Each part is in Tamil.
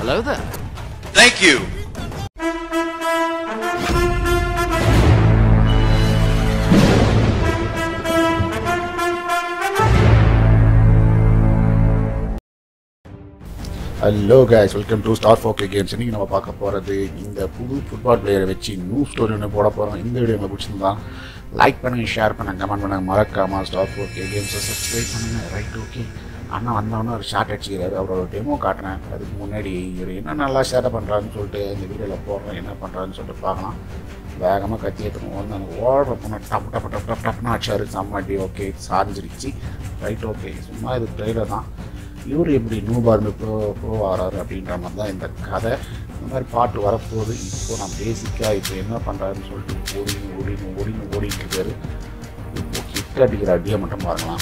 Hello there. Thank you. Hello guys welcome to star ஃபோக்கே கேம்ஸ் இன்னைக்கு நம்ம பார்க்க போகிறது இந்த புது ஃபுட்பால் பிளேயரை வச்சு நியூ ஸ்டோரி ஒன்று போட போகிறோம் இந்த வீடியோ உங்களுக்கு பிடிச்சிருந்தா லைக் பண்ணுங்கள் ஷேர் பண்ணுங்கள் கமெண்ட் பண்ணுங்கள் மறக்காமல் ஸ்டார் ஃபோக்கே கேம்ஸை சப்ஸ்கிரைப் பண்ணுங்கள் ரைட் ஓகே அண்ணா வந்தவொன்னே ஒரு ஷார்ட் அடிச்சுக்கிறாரு அவரோட டெமோ காட்டினேன் அதுக்கு முன்னாடி இவர் என்ன நல்லா சேட்டை பண்ணுறாருன்னு சொல்லிட்டு இந்த வீடியோவில் போடுறேன் என்ன பண்ணுறாருன்னு சொல்லிட்டு பார்க்கலாம் வேகமாக கத்தி எடுத்துன்னு வந்து அந்த ஓடுற பொண்ணை டப் டப் டப் டப் டப்னு அடிச்சாரு சம்மாட்டி ஓகே சாஞ்சிருச்சு ரைட் ஓகே சும்மா இது ட்ரெயிலர் தான் இவர் எப்படி நூபார்ந்து ப்ரோ ப்ரோ ஆறாரு அப்படின்ற மாதிரி தான் இந்த கதை இந்த மாதிரி பாட்டு வரப்போகுது இப்போ நான் பேசிக்காக இப்போ என்ன பண்ணுறாருன்னு சொல்லிட்டு ஓடின்னு ஓடின்னு ஓடின்னு ஓடிட்டு இருக்காரு இப்போ கிட்ட அடிக்கிற அடியை மட்டும் பாருங்களாம்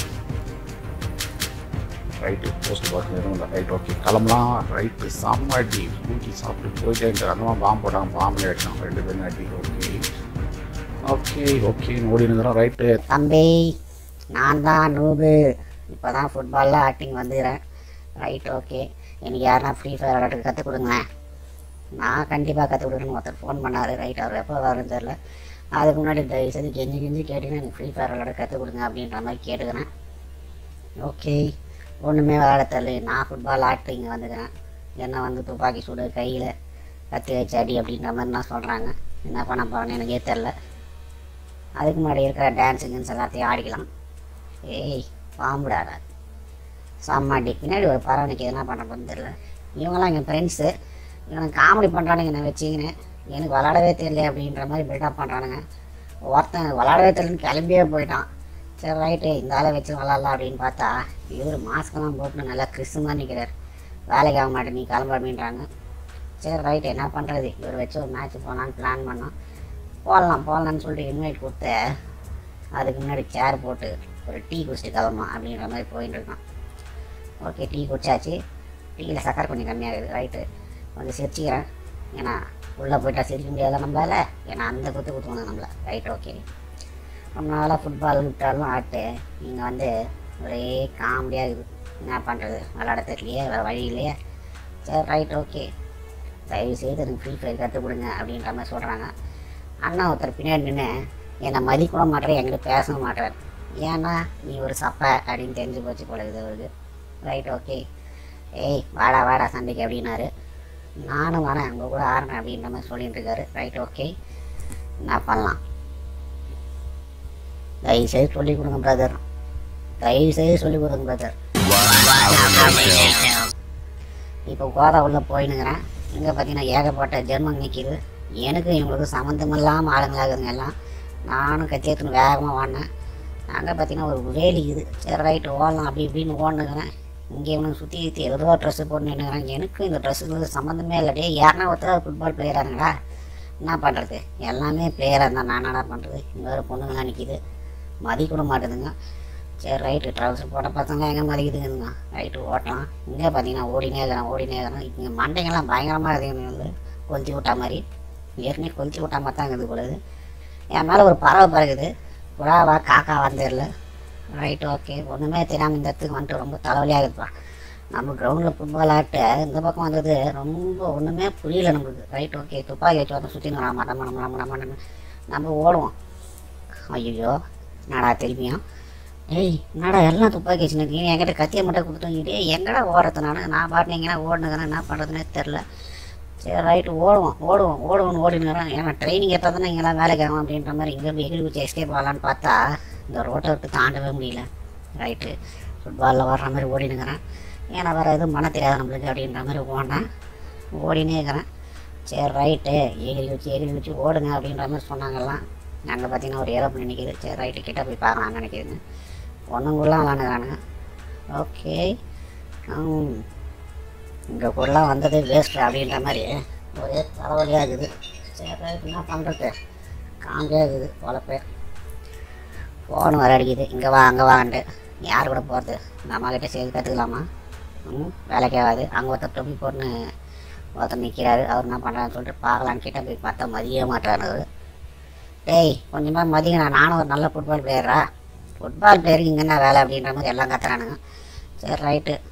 ரைட்டு போஸ்ட் பாக்ஸ் எதுவும் இல்லை ரைட் ஓகே கிளம்பலாம் ரைட்டு செம்ம அடி ஊட்டி சாப்பிட்டு போயிட்டே இருக்காரு அந்த மாதிரி பாம்பு போட்டாங்க பாம்பு அடிச்சான் ரெண்டு பேரும் அடி ஓகே ஓகே ஓகே ஓடினுங்கிறோம் ரைட்டு தம்பி நான் தான் நூபு இப்போ தான் ஃபுட்பாலில் ஆக்டிங் வந்துக்கிறேன் ரைட் ஓகே எனக்கு யாருன்னா ஃப்ரீ ஃபயர் விளையாட்டு கற்றுக் கொடுங்களேன் நான் கண்டிப்பாக கற்றுக் கொடுக்கணும்னு ஒருத்தர் ஃபோன் பண்ணார் ரைட் அவர் எப்போ வரும்னு தெரில அதுக்கு முன்னாடி தயவு செய்து கெஞ்சி கெஞ்சி கேட்டிங்கன்னா எனக்கு ஃப்ரீ ஃபயர் விளையாட கற்றுக் கொடுங்க அப்படின்ற மாதிரி கேட்டுக்கிறேன் ஓகே ஒன்றுமே விளையாட தெரியல நான் ஃபுட்பால் ஆக்டிங் வந்துக்கிறேன் என்ன வந்து துப்பாக்கி சூடு கையில் கத்தி வச்சு அடி அப்படின்ற மாதிரி நான் சொல்கிறாங்க என்ன பண்ண போகிறேன்னு எனக்கே தெரில அதுக்கு முன்னாடி இருக்கிற டான்ஸு கின்ஸ் எல்லாத்தையும் ஆடிக்கலாம் ஏய் பாம்புடாடா சாமாட்டி பின்னாடி ஒரு பறவை நிற்கிது என்ன பண்ண போகிறது தெரியல இவங்கெல்லாம் எங்கள் ஃப்ரெண்ட்ஸு இவனை காமெடி பண்ணுறானுங்க நான் வச்சுக்கினேன் எனக்கு விளாடவே தெரியல அப்படின்ற மாதிரி பில்டப் பண்ணுறானுங்க ஒருத்தன் விளாடவே தெரியலன்னு கிளம்பியே போயிட்டான் சரி ரைட்டு இந்த ஆளை வச்சு விளாட்லாம் அப்படின்னு பார்த்தா இவர் மாஸ்க்கெல்லாம் போட்டு நல்லா கிறிஸ்து மாதிரி நிற்கிறார் வேலைக்கு ஆக மாட்டேன் நீ கிளம்ப அப்படின்றாங்க சரி ரைட்டு என்ன பண்ணுறது இவர் வச்சு ஒரு மேட்ச் போகலான்னு பிளான் பண்ணோம் போடலாம் போடலான்னு சொல்லிட்டு இன்வைட் கொடுத்து அதுக்கு முன்னாடி சேர் போட்டு ஒரு டீ குடிச்சிட்டு கிளம்பலாம் அப்படின்ற மாதிரி போயிட்டு இருக்கான் ஓகே டீ குடிச்சாச்சு டீயில் சக்கரை கொஞ்சம் கம்மியாகுது ரைட்டு வந்து சிரிச்சுக்கிறேன் ஏன்னா உள்ளே போயிட்டா சிரிக்க முடியாத நம்மளால ஏன்னா அந்த குத்து குத்துவாங்க நம்மளை ரைட் ஓகே ரொம்ப நாளாக ஃபுட்பால் விட்டாலும் ஆட்டு இங்கே வந்து ஒரே காமெடியாக இருக்குது என்ன பண்ணுறது விளாட தெரியலையே வேறு வழி இல்லையே சரி ரைட் ஓகே தயவு செய்து எனக்கு ஃப்ரீ ஃபயர் கற்றுக் கொடுங்க அப்படின்ற மாதிரி சொல்கிறாங்க அண்ணா ஒருத்தர் பின்னாடி நின்று என்னை மதிக்கூட மாட்டேற என்கிட்ட பேசவும் மாட்டார் ஏன்னா நீ ஒரு சப்பை அப்படின்னு தெரிஞ்சு போச்சு போல இது அவருக்கு ரைட் ஓகே ஏய் வாடா வாடா சண்டைக்கு அப்படின்னாரு நானும் வரேன் உங்கள் கூட ஆடுறேன் அப்படின்ற மாதிரி சொல்லிட்டு இருக்காரு ரைட் ஓகே என்ன பண்ணலாம் தயவு செய்து சொல்லிக் கொடுங்க பிரதர் தயவு செய்து சொல்லிக் கொடுங்க பிரதர் இப்போ கோதா உள்ள போயினுங்கிறேன் இங்கே பார்த்தீங்கன்னா ஏகப்பட்ட ஜெர்மன் நிற்கிது எனக்கு இவங்களுக்கு சம்மந்தமில்லாமல் ஆளுங்களாகுதுங்க எல்லாம் நானும் கத்தியத்துன்னு வேகமாக ஓடினேன் அங்கே பார்த்தீங்கன்னா ஒரு வேலி இது சரி ரைட்டு ஓடலாம் அப்படி இப்படின்னு ஓடுனுங்கிறேன் இங்கே இவனுக்கு சுற்றி சுற்றி ஏதோ ட்ரெஸ்ஸு போட்டு நின்றுக்கிறேன் எனக்கு இந்த ட்ரெஸ்ஸுக்கு சம்மந்தமே இல்லை டே யாருன்னா ஒருத்தர் ஃபுட்பால் பிளேயரானுங்களா என்ன பண்ணுறது எல்லாமே பிளேயராக இருந்தால் நான் என்னடா பண்ணுறது இங்கே ஒரு பொண்ணுங்களாம் நிற்கிது மதிக்கூட மாட்டுதுங்க சரி ரைட்டு ட்ரவுசர் போட்ட பசங்க எங்கே மதிக்குதுங்க ரைட்டு ஓட்டலாம் இங்கே பார்த்தீங்கன்னா ஓடினே இருக்கிறேன் ஓடினே இருக்கிறேன் இங்கே மண்டைங்கெல்லாம் பயங்கரமாக இருக்குது வந்து கொளுத்தி விட்டா மாதிரி ஏற்கனவே கொளுத்தி விட்டா மாதிரி தான் இருக்குது பொழுது என் மேலே ஒரு பறவை பறகுது புறாவா காக்காவான்னு தெரில ரைட் ஓகே ஒன்றுமே தெரியாமல் இந்த இடத்துக்கு வந்துட்டு ரொம்ப தலைவலியாக இருக்குப்பா நம்ம கிரவுண்டில் ஃபுட்பால் ஆட்டு இந்த பக்கம் வந்தது ரொம்ப ஒன்றுமே புரியல நம்மளுக்கு ரைட் ஓகே துப்பாக்கி வச்சு வந்து சுற்றி நம்ம மடம் மடம் மடம் மடம் மடம் நம்ம ஓடுவோம் ஐயோ என்னடா திரும்பியும் ஏய் என்னடா எல்லாம் துப்பாக்கி வச்சுருக்கீங்க என்கிட்ட கத்தியை மட்டும் கொடுத்துங்கிட்டே எங்கடா ஓடுறது நான் நான் பாட்டு எங்கன்னா ஓடுனுக்கிறேன் என்ன பண்ணுறதுனே தெரில சரி ரைட்டு ஓடுவோம் ஓடுவோம் ஓடுவோம்னு ஓடினுக்கிறேன் ஏன்னா ட்ரைனிங் எப்போ தானே இங்கெல்லாம் வேலைக்கு ஆகும் அப்படின்ற மாதிரி இங்கே எகிரி குச்சி எஸ்கேப் ஆகலான்னு பார்த்தா இந்த ரோட்டை விட்டு தாண்டவே முடியல ரைட்டு ஃபுட்பாலில் வர்ற மாதிரி ஓடினுக்கிறேன் ஏன்னா வேறு எதுவும் பண்ண தெரியாது நம்மளுக்கு அப்படின்ற மாதிரி ஓடினேன் ஓடினே இருக்கிறேன் சரி ரைட்டு எகிரி வச்சு எகிரி வச்சு ஓடுங்க அப்படின்ற மாதிரி சொன்னாங்கல்லாம் அங்கே பார்த்தீங்கன்னா ஒரு ஏரோப்ளேன் நிற்கிது சரி ரைட்டு கிட்ட போய் பார்க்கலாம் நினைக்கிதுங்க ஒன்றுங்குள்ளே விளாண்டுக்கிறானுங்க ஓகே இங்கே கூடலாம் வந்தது வேஸ்ட்டு அப்படின்ற மாதிரி ஒரே தலைவலியாக இருக்குது சரி ரைட் என்ன பண்ணுறது காமெடியாக இருக்குது பொழப்பு ஃபோன் வர அடிக்குது இங்கே வா அங்கே வான்ட்டு யார் கூட போகிறது நம்ம கிட்ட சேர்த்து கற்றுக்கலாமா ம் வேலைக்கு ஆகாது அங்கே ஒருத்தர் தொப்பி போட்டுன்னு ஒருத்தர் நிற்கிறாரு அவர் என்ன பண்ணுறான்னு சொல்லிட்டு பார்க்கலான்னு கிட்ட போய் பார்த்தா மதிய மாட்டாரு அவரு. டேய் கொஞ்சமாக மதியம் நானும் ஒரு நல்ல ஃபுட்பால் பிளேயரா ஃபுட்பால் பிளேயருக்கு இங்கே என்ன வேலை அப்படின்ற மாதிரி எல்லாம் கத்துறானுங்க சரி ரைட்டு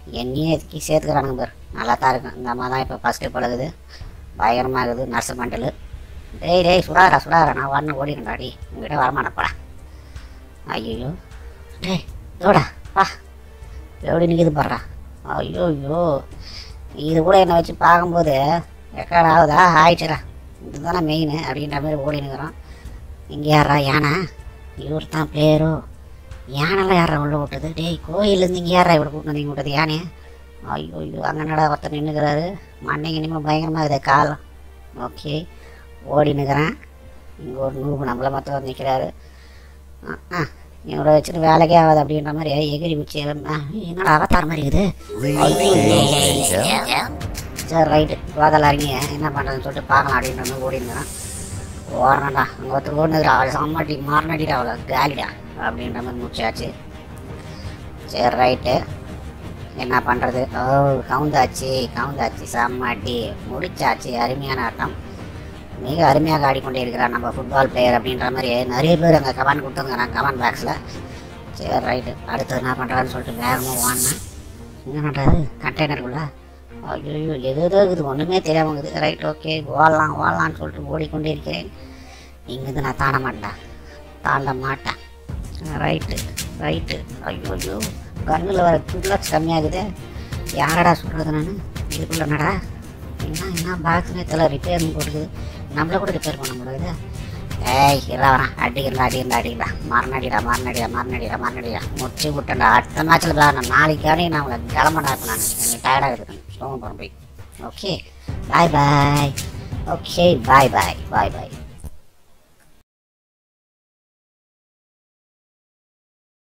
என்னையும் எதுக்கி சேர்த்துக்கிறானுங்க பேர் நல்லா தான் இருக்கும் இந்த அம்மா தான் இப்போ ஃபஸ்ட்டு பழகுது பயங்கரமாக இருக்குது நர்ஸ் மண்டலு டேய் டேய் சுடாரா சுடாரா நான் வரணும் ஓடிடுண்டாடி உங்ககிட்ட வரமாட்டப்படா ஐயோ டேய் இதோடா பா எப்படி நிற்கிது பாடுறா ஐயோ ஐயோ இது கூட என்னை வச்சு பார்க்கும்போது ரெக்கார்ட் ஆகுதா ஆயிடுச்சுடா இதுதானே மெயின் அப்படின்ற மாதிரி ஓடி நிற்கிறோம் இங்கே யாரா யானை இவர் தான் பிளேயரோ யானைலாம் யாரா உள்ள விட்டது டேய் கோயிலேருந்து இங்கே யாரா இவ்வளோ கூட்டு வந்தீங்க விட்டது யானையை ஐயோ ஐயோ அங்கே நடா ஒருத்தர் நின்றுக்கிறாரு மண்ணைங்க இனிமேல் பயங்கரமாக இருக்குது காலம் ஓகே ஓடி நிற்கிறேன் இங்கே ஒரு நூறு நம்மள மொத்தம் நிற்கிறாரு ஆ இவரை வச்சுட்டு வேலைக்கே ஆகாது அப்படின்ற மாதிரி எகிரி பிடிச்சி என்னடா அவதார் மாதிரி இருக்குது சரி ரைட்டு வாதல் அறிங்க என்ன பண்ணுறதுன்னு சொல்லிட்டு பார்க்கலாம் அப்படின்ற மாதிரி ஓடி இருந்தேன் ஓடணும்டா அங்கே ஒருத்தர் ஓடுனுக்குறா அவளை சம்மாட்டி மாறினாட்டிடா அவளை காலிடா அப்படின்ற மாதிரி முடிச்சாச்சு சரி ரைட்டு என்ன பண்ணுறது ஓ கவுந்தாச்சு கவுந்தாச்சு சம்மாட்டி முடிச்சாச்சு அருமையான ஆட்டம் மிக அருமையாக ஆடிக்கொண்டே இருக்கிறார் நம்ம ஃபுட்பால் பிளேயர் அப்படின்ற மாதிரி நிறைய பேர் அங்கே கமெண்ட் கொடுத்துருங்கிறாங்க கமெண்ட் பாக்ஸில் சரி ரைட்டு அடுத்து என்ன பண்ணுறான்னு சொல்லிட்டு வேகமாக வாங்கினேன் என்ன பண்ணுறது கண்டெய்னருக்குள்ள ஐயோ எது எதோ இருக்குது ஒன்றுமே தெரியாமல் இருக்குது ரைட் ஓகே ஓடலாம் ஓடலான்னு சொல்லிட்டு ஓடிக்கொண்டே இருக்கிறேன் இங்கேருந்து நான் தாண்ட மாட்டேன் தாண்ட மாட்டேன் ரைட்டு ரைட்டு ஐயோ ஐயோ கண்ணில் வர குட்லக்ஸ் கம்மியாகுது யாரடா சொல்கிறது நான் இதுக்குள்ள நடா என்ன என்ன பாக்ஸ்னே தெரியல ரிப்பேர்னு போட்டுக்குது நம்மள கூட ரிப்பேர் பண்ண முடியாது ஏய் இல்லை வரேன் அடிக்கிறா அடிக்கிறா அடிக்கிறா மரணடிடா மரணடிடா மரணடிடா மரணடிடா முடிச்சு விட்டேன்டா அடுத்த மேட்ச்சில் நான் நாளைக்கு அடி நான் உங்களை கிளம்படா இப்போ நான் எனக்கு டயர்டாக இருக்கேன் சோகம் போகிறேன் போய் okay bye bye okay bye பாய் பாய் பாய்